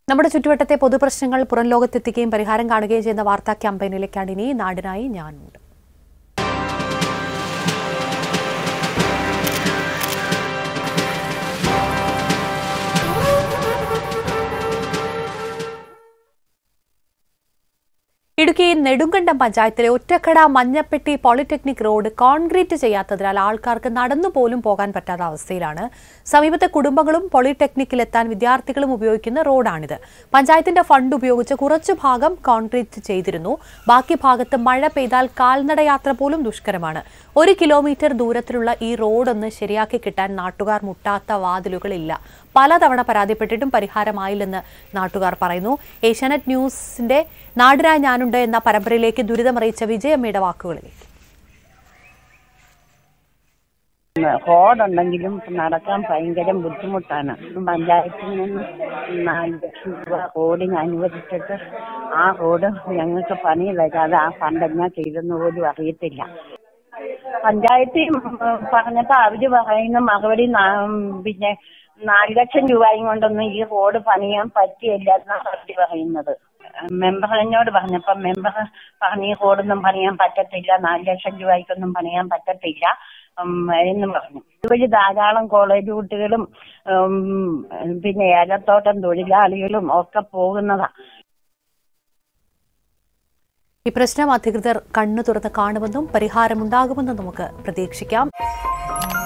നമ്മുടെ ചുറ്റുവട്ടത്തെ പൊതുപ്രശ്നങ്ങൾ പുറം ലോകത്തെത്തിക്കുകയും പരിഹാരം കാണുകയും ചെയ്യുന്ന വാർത്താ ക്യാമ്പയിനിലേക്കാണ് ഇനി നാടിനായി ഞാനുണ്ട് ഇടുക്കി നെടുങ്കണ്ടം പഞ്ചായത്തിലെ Ottakkada Manjappetty polytechnic road concrete ചെയ്യാത്തതിനാൽ ആൾക്കാർക്ക് നടന്നു പോലും പോകാൻ പറ്റാത്ത അവസ്ഥയിലാണ് സമീപത്തെ കുടുംബങ്ങളും പോളിടെക്നിക്കിലെത്താൻ വിദ്യാർത്ഥികളും ഉപയോഗിക്കുന്ന റോഡാണിത് പഞ്ചായത്തിന്റെ ഫണ്ട് ഉപയോഗിച്ച് കുറച്ചു ഭാഗം കോൺക്രീറ്റ് ചെയ്തിരുന്നു ബാക്കി ഭാഗത്ത് മഴ പെയ്താൽ കാൽനടയാത്ര പോലും ദുഷ്കരമാണ് ഒരു കിലോമീറ്റർ ദൂരത്തിലുള്ള ഈ റോഡൊന്ന് ശരിയാക്കി കിട്ടാൻ നാട്ടുകാർ മുട്ടാത്ത വാതിലുകളില്ല പലതവണ പരാതിപ്പെട്ടിട്ടും പരിഹാരമായില്ലെന്ന് നാട്ടുകാർ പറയുന്നു ഏഷ്യാനെറ്റ് ന്യൂസിന്റെ നാടിനായി ഞാനുണ്ട് എന്ന പരമ്പരയിലേക്ക് ദുരിതമറിയിച്ച വിജയമ്മയുടെ വാക്കുകളിലേക്ക് റോഡുണ്ടെങ്കിലും നടക്കാൻ ഭയങ്കര ബുദ്ധിമുട്ടാണ് പഞ്ചായത്തിൽ നിന്ന് നാല് ലക്ഷം രൂപ റോഡിന് അനുവദിച്ചിട്ട് ആ റോഡ് ഞങ്ങൾക്ക് പണി വരാതെ ആ ഫണ്ട് എന്നാ ചെയ്തെന്ന് പോലും അറിയത്തില്ല പഞ്ചായത്തിൽ പറഞ്ഞപ്പോ അവര് പറയുന്ന മറുപടി നാ- പിന്നെ നാല് ലക്ഷം രൂപയും കൊണ്ടൊന്നും ഈ റോഡ് പണിയാൻ പറ്റിയില്ല എന്നാണ് അവര് പറയുന്നത് മെമ്പർ എന്നോട് പറഞ്ഞപ്പോ മെമ്പർ പറഞ്ഞു ഈ റോഡൊന്നും പണിയാൻ പറ്റത്തില്ല നാല് ലക്ഷം രൂപയ്ക്കൊന്നും പണിയാൻ പറ്റത്തില്ല ഉം, എന്ന് പറഞ്ഞു ഇതുവഴി ധാരാളം കോളേജ് കുട്ടികളും ഉം, പിന്നെ ഏലത്തോട്ടം തൊഴിലാളികളും ഒക്കെ പോകുന്നതാ ഈ പ്രശ്നം അധികൃതർ കണ്ണു തുറന്ന് കാണുമെന്നും പരിഹാരമുണ്ടാകുമെന്നും നമുക്ക് പ്രതീക്ഷിക്കാം